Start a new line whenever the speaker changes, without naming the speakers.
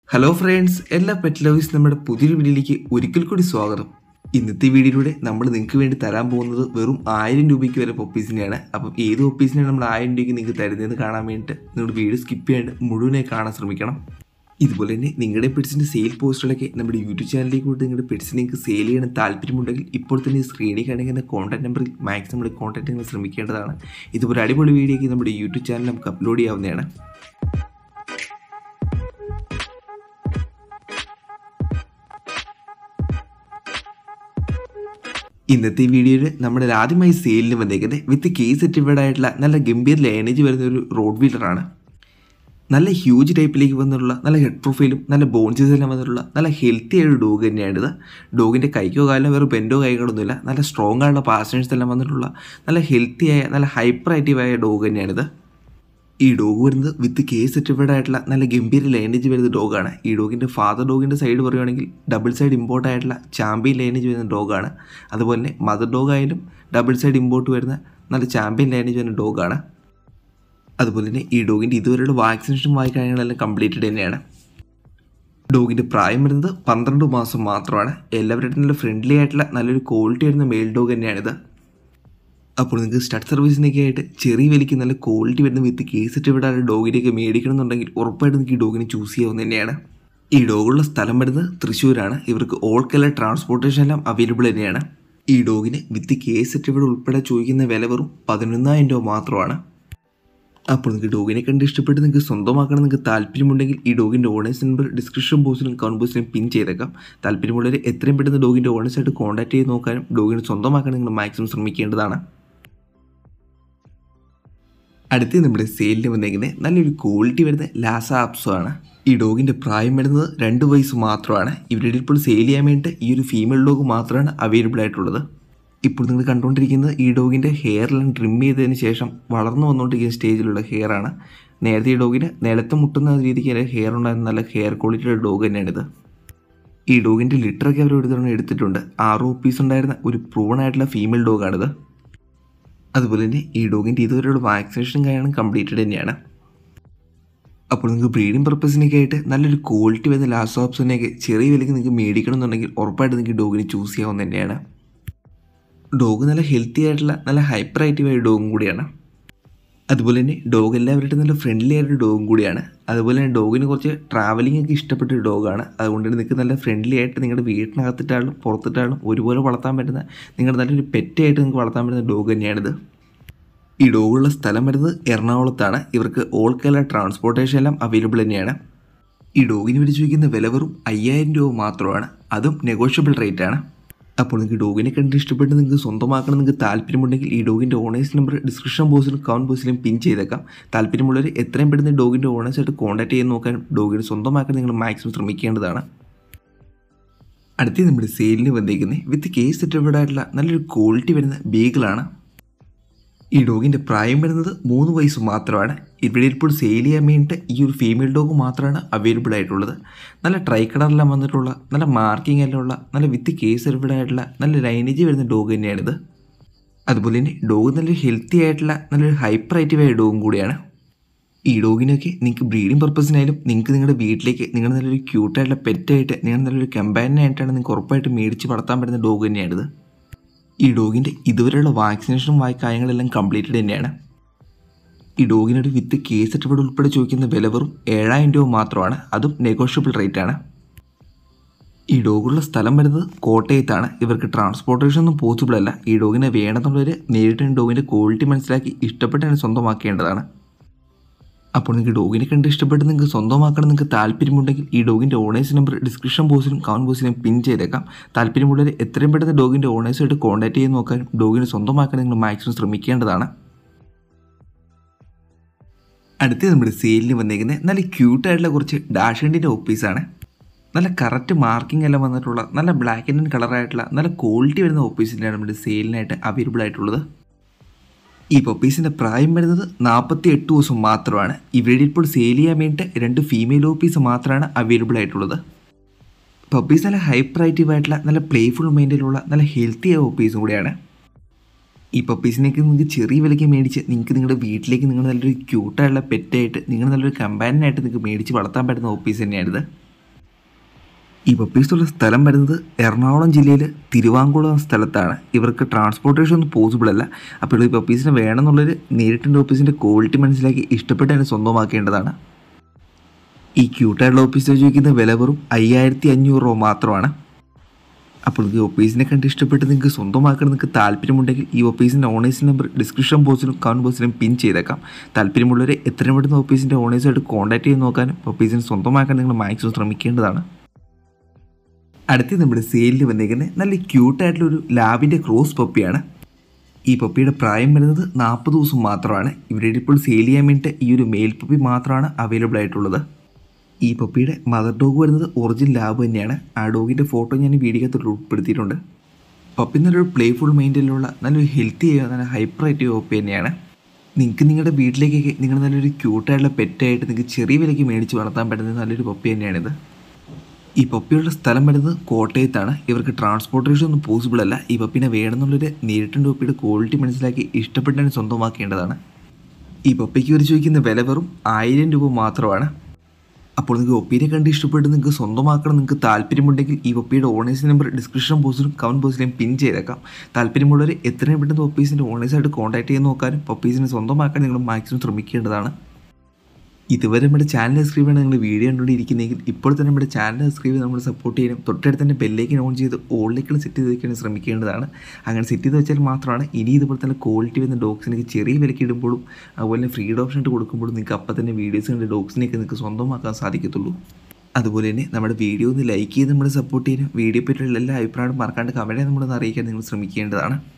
hello friends എല്ലാ pet lovers നമ്മുടെ പുതിയൊരു വീഡിയോയിലേക്ക് ഒരിക്കൽ കൂടി സ്വാഗതം ഇന്നത്തെ വീഡിയോയിലൂടെ നമ്മൾ നിങ്ങൾക്ക് വേണ്ടി തരാൻ പോകുന്നത് വെറും ആയിരം രൂപയ്ക്ക് വരെ പൊപ്പീസിനെയാണ് അപ്പം ഏത് പൊപ്പീസിനെയാണ് നമ്മൾ ആയിരം രൂപയ്ക്ക് നിങ്ങൾക്ക് തരുന്നതെന്ന് കാണാൻ വേണ്ടിയിട്ട് നിങ്ങൾ വീഡിയോ സ്കിപ്പ് ചെയ്യാണ്ട് മുഴുവനായി കാണാൻ ശ്രമിക്കണം ഇതുപോലെ തന്നെ നിങ്ങളുടെ പെറ്റ്സിൻ്റെ സെയിൽ പോസ്റ്റുകളൊക്കെ നമ്മുടെ യൂട്യൂബ് ചാനലിലേക്ക് കൂടി നിങ്ങളുടെ പെറ്റ്സിനെ നിങ്ങൾക്ക് സെയിൽ ചെയ്യണം താല്പര്യമുണ്ടെങ്കിൽ ഇപ്പോൾ തന്നെ സ്ക്രീനിൽ കാണിക്കുന്ന കോൺടാക്ട് നമ്പറിൽ മാക്സിമം നമ്മുടെ കോൺടാക്ട് നിങ്ങൾ ശ്രമിക്കേണ്ടതാണ് ഇതുപോലെ അടിപൊളി വീഡിയോയ്ക്ക് നമ്മുടെ യൂട്യൂബ് ചാനൽ നമുക്ക് അപ്ലോഡ് ചെയ്യാവുന്നതാണ് ഇന്നത്തെ വീഡിയോയിൽ നമ്മുടെ ആദ്യമായി സെയിലിന് വന്നേക്കുന്നത് വിത്ത് കേസ് സെറ്റിഫൈഡ് ആയിട്ടുള്ള നല്ല ഗംഭീര ലൈനേജ് വരുന്ന ഒരു റോഡ് വീലറാണ് നല്ല ഹ്യൂജ് ടൈപ്പിലേക്ക് വന്നിട്ടുള്ള നല്ല ഹെഡ് പ്രൊഫൈലും നല്ല ബോൺസസ് എല്ലാം വന്നിട്ടുള്ള നല്ല ഹെൽത്തി ആയ ഒരു ഡോഗ് തന്നെയാണിത് ഡോഗിൻ്റെ കൈക്കോ കാലിനോ വേറെ ബെൻഡോ കൈകളൊന്നുമില്ല നല്ല സ്ട്രോങ് ആയിട്ടുള്ള പാസേഴ്സ് എല്ലാം വന്നിട്ടുള്ള നല്ല ഹെൽത്തി ആയ നല്ല ഹൈപ്പർ ആക്റ്റീവ് ആയ ഡോഗ് തന്നെയാണിത് ഈ ഡോഗ് വരുന്നത് വിത്ത് കേസ് സെറ്റിഫൈഡ് ആയിട്ടുള്ള നല്ല ഗംഭീര ലൈനേജ് വരുന്ന ഡോഗാണ് ഈ ഡോഗിൻ്റെ ഫാദർ ഡോഗിൻ്റെ സൈഡ് പറയുവാണെങ്കിൽ ഡബിൾ സൈഡ് ഇമ്പോർട്ട് ആയിട്ടുള്ള ചാമ്പ്യൻ ലൈനേജ് വരുന്ന ഡോഗാണ് അതുപോലെ തന്നെ മദർ ഡോഗ് ആയാലും ഡബിൾ സൈഡ് ഇമ്പോർട്ട് വരുന്ന നല്ല ചാമ്പ്യൻ ലൈനേജ് വരുന്ന ഡോഗാണ് അതുപോലെ തന്നെ ഈ ഡോഗിൻ്റെ ഇതുവരെയുള്ള വാക്സിനേഷൻ വായി കാര്യങ്ങളെല്ലാം കംപ്ലീറ്റഡ് തന്നെയാണ് ഡോഗിൻ്റെ പ്രായം വരുന്നത് പന്ത്രണ്ട് മാസം മാത്രമാണ് എല്ലാവരുടെ നല്ല ഫ്രണ്ട്ലി ആയിട്ടുള്ള നല്ലൊരു ക്വാളിറ്റി വരുന്ന മെയിൽ ഡോഗ് തന്നെയാണിത് അപ്പോൾ നിങ്ങൾക്ക് സ്റ്റഡ് സർവീസിനൊക്കെ ആയിട്ട് ചെറിയ വിലയ്ക്ക് നല്ല ക്വാളിറ്റി വരുന്ന വിത്ത് കേസ് ഇട്ട് ഡോഗിനെയൊക്കെ മേടിക്കണമെന്നുണ്ടെങ്കിൽ ഉറപ്പായിട്ട് നിങ്ങൾക്ക് ഈ ഡോഗിനെ ചൂസ് ചെയ്യാവുന്ന തന്നെയാണ് ഈ ഡോഗുള്ള സ്ഥലം വരുന്നത് തൃശ്ശൂരാണ് ഇവർക്ക് ഓൾ കലർ ട്രാൻസ്പോർട്ടേഷൻ എല്ലാം അവൈലബിൾ തന്നെയാണ് ഈ ഡോഗിന് വിത്ത് കേസ് സർട്ടിഫിക്കറ്റ് ഉൾപ്പെടെ ചോദിക്കുന്ന വില വെറും പതിനൊന്നായിരം രൂപ മാത്രമാണ് അപ്പോൾ നിങ്ങൾക്ക് ഡോഗിനെ കണ്ട് ഇഷ്ടപ്പെട്ട് നിങ്ങൾക്ക് സ്വന്തമാക്കണം നിങ്ങൾക്ക് താല്പര്യമുണ്ടെങ്കിൽ ഈ ഡോഗിൻ്റെ ഓണേഴ്സ് നമ്പർ ഡിസ്ക്രിപ്ഷൻ ബോക്സിലും കമന്റ് ബോക്സിലും പിൻ ചെയ്തേക്കാം താല്പര്യമുള്ളവർ എത്രയും പെട്ടെന്ന് ഡോഗിൻ്റെ ഓണേഴ്സായിട്ട് കോൺടാക്ട് ചെയ്ത് നോക്കാനും ഡോഗിനെ സ്വന്തമാക്കാൻ നിങ്ങൾ മാക്സിമം ശ്രമിക്കേണ്ടതാണ് അടുത്ത് നമ്മുടെ സെയിലിന് വന്നേക്കുന്നത് നല്ലൊരു ക്വാളിറ്റി വരുന്ന ലാസ ആപ്സോ ആണ് ഈ ഡോഗിൻ്റെ പ്രായം വരുന്നത് രണ്ട് വയസ്സ് മാത്രമാണ് ഇവരുടെ ഇപ്പോൾ സെയിൽ ചെയ്യാൻ വേണ്ടിയിട്ട് ഈ ഒരു ഫീമെയിൽ ഡോഗ് മാത്രമാണ് അവൈലബിൾ ആയിട്ടുള്ളത് ഇപ്പോൾ നിങ്ങൾ കണ്ടുകൊണ്ടിരിക്കുന്നത് ഈ ഡോഗിൻ്റെ ഹെയറെല്ലാം ട്രിം ചെയ്തതിന് ശേഷം വളർന്നു വന്നുകൊണ്ടിരിക്കുന്ന സ്റ്റേജിലുള്ള ഹെയർ ആണ് നേരത്തെ ഈ ഡോഗിന് നിലത്ത് മുട്ടുന്ന രീതിക്ക് ഹെയർ ഉണ്ടായിരുന്ന നല്ല ഹെയർ ക്വാളിറ്റിയുടെ ഡോഗ് തന്നെയാണിത് ഈ ഡോഗിൻ്റെ ലിറ്ററൊക്കെ അവർ ഒരു തവണ എടുത്തിട്ടുണ്ട് ആറ് പീസ് ഉണ്ടായിരുന്ന ഒരു പ്രൂവൺ ആയിട്ടുള്ള ഫീമെയിൽ ഡോഗാണിത് അതുപോലെ തന്നെ ഈ ഡോഗിൻ്റെ ഇതുവരെയുള്ള വാക്സിനേഷൻ കാര്യങ്ങളും കംപ്ലീറ്റഡ് തന്നെയാണ് അപ്പോൾ നിങ്ങൾക്ക് ബ്രീഡിംഗ് പർപ്പസിനൊക്കെ ആയിട്ട് നല്ലൊരു ക്വാളിറ്റി വരുന്ന ലാസ്റ്റ് ഓപ്ഷനെയൊക്കെ ചെറിയ വിലയ്ക്ക് നിങ്ങൾക്ക് മേടിക്കണം എന്നുണ്ടെങ്കിൽ ഉറപ്പായിട്ട് നിങ്ങൾക്ക് ഡോഗിനെ ചൂസ് ചെയ്യാവുന്ന തന്നെയാണ് ഡോഗ് നല്ല ഹെൽത്തി ആയിട്ടുള്ള നല്ല ഹൈപ്പർ ആക്റ്റീവ് ആയ ഡോഗും കൂടിയാണ് അതുപോലെ തന്നെ ഡോഗ് എല്ലാവരുടെ നല്ല ഫ്രണ്ട്ലി ആയിട്ട് ഡോഗും കൂടിയാണ് അതുപോലെ തന്നെ ഡോഗിന് കുറച്ച് ട്രാവലിംഗ് ഒക്കെ ഇഷ്ടപ്പെട്ട ഒരു ഡോഗാണ് അതുകൊണ്ട് തന്നെ നിങ്ങൾക്ക് നല്ല ഫ്രണ്ട്ലി ആയിട്ട് നിങ്ങളുടെ വീട്ടിനകത്തിട്ടാലും പുറത്തിട്ടാലും ഒരുപോലെ വളർത്താൻ പറ്റുന്ന നിങ്ങളുടെ നല്ലൊരു പെറ്റായിട്ട് നിങ്ങൾക്ക് വളർത്താൻ പറ്റുന്ന ഡോഗ് തന്നെയാണിത് ഈ ഡോഗുള്ള സ്ഥലം വരുന്നത് എറണാകുളത്താണ് ഇവർക്ക് ഓൾ കേരള ട്രാൻസ്പോർട്ടേഷൻ എല്ലാം അവൈലബിൾ തന്നെയാണ് ഈ ഡോഗിന് വേണ്ടി ചോദിക്കുന്ന വില വെറും അയ്യായിരം രൂപ മാത്രമാണ് അതും നെഗോഷ്യബിൾ റേറ്റ് ആണ് അപ്പോൾ നിങ്ങൾക്ക് ഡോഗിനെ കണ്ട് ഇഷ്ടപ്പെട്ട് നിങ്ങൾക്ക് സ്വന്തമാക്കണം നിങ്ങൾക്ക് താല്പര്യമുണ്ടെങ്കിൽ ഈ ഡോഗിൻ്റെ ഓണേഴ്സ് നമ്പർ ഡിസ്ക്രിപ്ഷൻ ബോക്സിലും കമൻറ്റ് ബോക്സിലും പിൻ ചെയ്തേക്കാം താല്പര്യമുള്ളവർ എത്രയും പെട്ടെന്ന് ഡോഗിൻ്റെ ഓണേഴ്സായിട്ട് കോൺടാക്ട് ചെയ്ത് നോക്കാനും ഡോഗിനെ സ്വന്തമാക്കാൻ നിങ്ങൾ മാക്സിമം ശ്രമിക്കേണ്ടതാണ് അടുത്ത നമ്മുടെ സെയിലിന് വന്നേക്കുന്നത് വിത്ത് കേസ് സെറ്റഡ് ആയിട്ടുള്ള നല്ലൊരു ക്വാളിറ്റി വരുന്ന ബീഗിളാണ് ഈ ഡോഗിൻ്റെ പ്രായം വരുന്നത് മൂന്ന് വയസ്സ് മാത്രമാണ് ഇവിടെ ഇപ്പോൾ സെയിൽ ചെയ്യാൻ വേണ്ടിയിട്ട് ഈ ഒരു ഫീമെയിൽ ഡോഗ് മാത്രമാണ് അവൈലബിൾ ആയിട്ടുള്ളത് നല്ല ട്രൈ കളറെല്ലാം വന്നിട്ടുള്ള നല്ല മാർക്കിംഗ് എല്ലാം ഉള്ള നല്ല വിത്ത് കേസ് സർവിഡ് ആയിട്ടുള്ള നല്ല ലൈനേജ് വരുന്ന ഡോഗ് തന്നെയാണിത് അതുപോലെ തന്നെ ഡോഗ് നല്ലൊരു ഹെൽത്തി ആയിട്ടുള്ള നല്ലൊരു ഹൈപ്പർ ആക്റ്റീവായ ഡോഗും കൂടിയാണ് ഈ ഡോഗിനൊക്കെ നിങ്ങൾക്ക് ബ്രീഡിംഗ് പർപ്പസിനായാലും നിങ്ങൾക്ക് നിങ്ങളുടെ വീട്ടിലേക്ക് നിങ്ങൾ നല്ലൊരു ക്യൂട്ടായിട്ടുള്ള പെറ്റായിട്ട് നിങ്ങൾ നല്ലൊരു കമ്പാനിയനായിട്ടാണ് നിങ്ങൾക്ക് ഉറപ്പായിട്ട് മേടിച്ച് വളർത്താൻ പറ്റുന്ന ഡോഗ് തന്നെയാണിത് ഈ ഡോഗിൻ്റെ ഇതുവരെയുള്ള വാക്സിനേഷനും വായി കാര്യങ്ങളെല്ലാം കംപ്ലീറ്റഡ് തന്നെയാണ് ഈ ഡോഗിനൊരു വിത്ത് കേസ് സർട്ടിഫിക്കറ്റ് ഉൾപ്പെടെ ചോദിക്കുന്ന വില വെറും ഏഴായിരം രൂപ മാത്രമാണ് അതും നെഗോഷ്യബിൾ റേറ്റ് ആണ് ഈ ഡോഗുള്ള സ്ഥലം വരുന്നത് കോട്ടയത്താണ് ഇവർക്ക് ട്രാൻസ്പോർട്ടേഷൻ ഒന്നും പോസിബിൾ അല്ല ഈ ഡോഗിനെ വേണമെന്നുള്ളവർ നേരിട്ട് ഡോഗിൻ്റെ ക്വാളിറ്റി മനസ്സിലാക്കി ഇഷ്ടപ്പെട്ടാണ് സ്വന്തമാക്കേണ്ടതാണ് അപ്പോൾ നിങ്ങൾക്ക് ഡോഗിനെ കണ്ട് ഇഷ്ടപ്പെട്ട് നിങ്ങൾക്ക് സ്വന്തമാക്കണം നിങ്ങൾക്ക് താല്പര്യമുണ്ടെങ്കിൽ ഈ ഡോഗിൻ്റെ ഓണേഴ്സ് നമ്പർ ഡിസ്ക്രിപ്ഷൻ ബോക്സിലും കമൻറ്റ് ബോക്സിലും പിൻ ചെയ്തേക്കാം താല്പര്യമുള്ളവർ എത്രയും പെട്ടെന്ന് ഡോഗിൻ്റെ ഓണേഴ്സായിട്ട് കോൺടാക്ട് ചെയ്ത് നോക്കാനും ഡോഗിനെ സ്വന്തമാക്കാൻ നിങ്ങൾ മാക്സിമം ശ്രമിക്കേണ്ടതാണ് അടുത്ത് നമ്മുടെ സെയിലിന് വന്നേക്കുന്നത് നല്ല ക്യൂട്ടായിട്ടുള്ള കുറച്ച് ഡാഷൻഡിൻ്റെ ഓപ്പീസാണ് നല്ല കറക്റ്റ് മാർക്കിംഗ് എല്ലാം വന്നിട്ടുള്ള നല്ല ബ്ലാക്ക് ആൻഡ് കളറായിട്ടുള്ള നല്ല ക്വാളിറ്റി വരുന്ന ഓപ്പീസിൻ്റെയാണ് നമ്മുടെ സെയിലിനായിട്ട് അവൈലബിൾ ആയിട്ടുള്ളത് ഈ പപ്പീസിൻ്റെ പ്രായം വരുന്നത് നാൽപ്പത്തി എട്ട് ദിവസം മാത്രമാണ് ഇവരുടെ ഇപ്പോൾ സെയിൽ ചെയ്യാൻ വേണ്ടിയിട്ട് രണ്ട് ഫീമെയിൽ ഓപ്പീസ് മാത്രമാണ് അവൈലബിൾ ആയിട്ടുള്ളത് പപ്പീസ് നല്ല ഹൈപ്പർ ആക്റ്റീവ് ആയിട്ടുള്ള നല്ല പ്ലേഫുൾ മൈൻഡിലുള്ള നല്ല ഹെൽത്തി ആയ ഓപ്പീസും കൂടിയാണ് ഈ പപ്പീസിനൊക്കെ നിങ്ങൾക്ക് ചെറിയ വിലയ്ക്ക് മേടിച്ച് നിങ്ങൾക്ക് നിങ്ങളുടെ വീട്ടിലേക്ക് നിങ്ങൾ നല്ലൊരു ക്യൂട്ടായിട്ടുള്ള പെറ്റായിട്ട് നിങ്ങൾ നല്ലൊരു കമ്പാനിയനായിട്ട് നിങ്ങൾക്ക് മേടിച്ച് വളർത്താൻ പറ്റുന്ന ഓപ്പീസ് തന്നെയാണിത് ഈ പപ്പീസുള്ള സ്ഥലം വരുന്നത് എറണാകുളം ജില്ലയിൽ തിരുവാങ്കുളം എന്ന സ്ഥലത്താണ് ഇവർക്ക് ട്രാൻസ്പോർട്ടേഷൻ ഒന്നും പോസിബിൾ അല്ല അപ്പോൾ ഈ പപ്പീസിനെ വേണമെന്നുള്ളൊരു നേരിട്ടിൻ്റെ ഓഫീസിൻ്റെ ക്വാളിറ്റി മനസ്സിലാക്കി ഇഷ്ടപ്പെട്ട് തന്നെ സ്വന്തമാക്കേണ്ടതാണ് ഈ ക്യൂട്ടായിട്ടുള്ള ഓഫീസ് ചോദിക്കുന്ന വില വെറും അയ്യായിരത്തി അഞ്ഞൂറ് രൂപ മാത്രമാണ് അപ്പോൾ നിങ്ങൾക്ക് ഓഫീസിനെ കണ്ട് ഇഷ്ടപ്പെട്ട് നിങ്ങൾക്ക് സ്വന്തമാക്കണം നിങ്ങൾക്ക് താല്പര്യമുണ്ടെങ്കിൽ ഈ ഓഫീസിൻ്റെ ഓണേഴ്സ് നമ്പർ ഡിസ്ക്രിപ്ഷൻ ബോക്സിലും കമൻറ്റ് ബോക്സിലും പിൻ ചെയ്തേക്കാം താല്പര്യമുള്ളവരെ എത്രയും പെട്ടെന്ന് ഓഫീസിൻ്റെ ഓണേഴ്സായിട്ട് കോൺടാക്ട് ചെയ്ത് നോക്കാനും ഓഫീസിന് സ്വന്തമാക്കാൻ നിങ്ങൾ മാക്സിമം ശ്രമിക്കേണ്ടതാണ് അടുത്ത് നമ്മുടെ സെയിലിൽ വന്നേക്കുന്നത് നല്ല ക്യൂട്ടായിട്ടുള്ളൊരു ലാബിൻ്റെ ക്രോസ് പപ്പിയാണ് ഈ പപ്പിയുടെ പ്രായം വരുന്നത് നാൽപ്പത് ദിവസം മാത്രമാണ് ഇവരുടെ ഇപ്പോൾ സെയിൽ ചെയ്യാൻ വേണ്ടിയിട്ട് ഈ ഒരു മെയിൽ പപ്പി മാത്രമാണ് അവൈലബിൾ ആയിട്ടുള്ളത് ഈ പപ്പിയുടെ മദർ ഡോഗ് വരുന്നത് ഒറിജിനൽ ലാബ് തന്നെയാണ് ആ ഡോഗിൻ്റെ ഫോട്ടോ ഞാൻ ഈ വീഡിയോക്കകത്ത് ഉൾപ്പെടുത്തിയിട്ടുണ്ട് പപ്പി നല്ലൊരു പ്ലേഫുൾ മൈൻഡിലുള്ള നല്ലൊരു ഹെൽത്തി നല്ല ഹൈപ്പർ ആക്റ്റീവ് പപ്പി തന്നെയാണ് നിങ്ങൾക്ക് നിങ്ങളുടെ വീട്ടിലേക്കൊക്കെ നിങ്ങൾ നല്ലൊരു ക്യൂട്ടായിട്ടുള്ള പെറ്റായിട്ട് നിങ്ങൾക്ക് ചെറിയ വിലയ്ക്ക് മേടിച്ച് വളർത്താൻ പറ്റുന്ന നല്ലൊരു പപ്പി തന്നെയാണിത് ഈ പപ്പിയുള്ള സ്ഥലം വരുന്നത് കോട്ടയത്താണ് ഇവർക്ക് ട്രാൻസ്പോർട്ടേഷൻ ഒന്നും പോസിബിൾ അല്ല ഈ പപ്പിനെ വേണമെന്നുള്ളൊരു നേരിട്ടുണ്ട് പപ്പിയുടെ ക്വാളിറ്റി മനസ്സിലാക്കി ഇഷ്ടപ്പെട്ടാണ് സ്വന്തമാക്കേണ്ടതാണ് ഈ പപ്പിക്ക് ഒരു ചോദിക്കുന്ന വില വെറും ആയിരം രൂപ മാത്രമാണ് അപ്പോൾ നിങ്ങൾക്ക് ഒപ്പീനെ കണ്ട് ഇഷ്ടപ്പെട്ട് നിങ്ങൾക്ക് സ്വന്തമാക്കണം നിങ്ങൾക്ക് താല്പര്യമുണ്ടെങ്കിൽ ഈ ഒപ്പിയുടെ ഓണേഴ്സ് നമ്പർ ഡിസ്ക്രിപ്ഷൻ ബോക്സിലും കമൻറ്റ് ബോക്സിലും പിൻ ചെയ്തേക്കാം താല്പര്യമുള്ളവർ എത്രയും പെട്ടെന്ന് ഒപ്പീസിൻ്റെ ഓണേഴ്സായിട്ട് കോൺടാക്ട് ചെയ്ത് നോക്കാനും ഒപ്പീസിനെ സ്വന്തമാക്കാൻ നിങ്ങൾ മാക്സിമം ശ്രമിക്കേണ്ടതാണ് ഇതുവരെ നമ്മുടെ ചാനൽ സബ്സ്ക്രൈബ് ചെയ്യണം നിങ്ങൾ വീഡിയോ കണ്ടുകൊണ്ടിരിക്കുന്നെങ്കിൽ ഇപ്പോൾ തന്നെ നമ്മുടെ ചാനൽ സബ്സ്ക്രൈബ് ചെയ്ത് നമ്മൾ സപ്പോർട്ട് ചെയ്യണം തൊട്ടടുത്ത് തന്നെ ബെല്ലേക്ക് ഓൺ ചെയ്ത് ഓളിലേക്കുള്ള സെറ്റ് ചെയ്ത് വയ്ക്കാൻ ശ്രമിക്കേണ്ടതാണ് അങ്ങനെ സെറ്റ് ചെയ്ത് വെച്ചാൽ മാത്രമാണ് ഇനി ഇതുപോലെ തന്നെ ക്വാളിറ്റി വരുന്ന ഡോഗ്സിനൊക്കെ ചെറിയ വിലയ്ക്ക് ഇടുമ്പോഴും അതുപോലെ തന്നെ ഫ്രീ ഓപ്ഷൻ ഇട്ട് കൊടുക്കുമ്പോഴും നിങ്ങൾക്ക് അപ്പം തന്നെ വീഡിയോസ് കണ്ട് ഡോഗ്സിനെയൊക്കെ നിങ്ങൾക്ക് സ്വന്തമാക്കാൻ സാധിക്കത്തുള്ളൂ അതുപോലെ തന്നെ നമ്മുടെ വീഡിയോ ഒന്ന് ലൈക്ക് ചെയ്ത് നമ്മൾ സപ്പോർട്ട് ചെയ്യാനും വീഡിയോ പറ്റിയുള്ള എല്ലാ അഭിപ്രായവും മറക്കാണ്ട് കമൻറ്റ് നമ്മളൊന്ന് അറിയിക്കാൻ നിങ്ങൾ ശ്രമിക്കേണ്ടതാണ്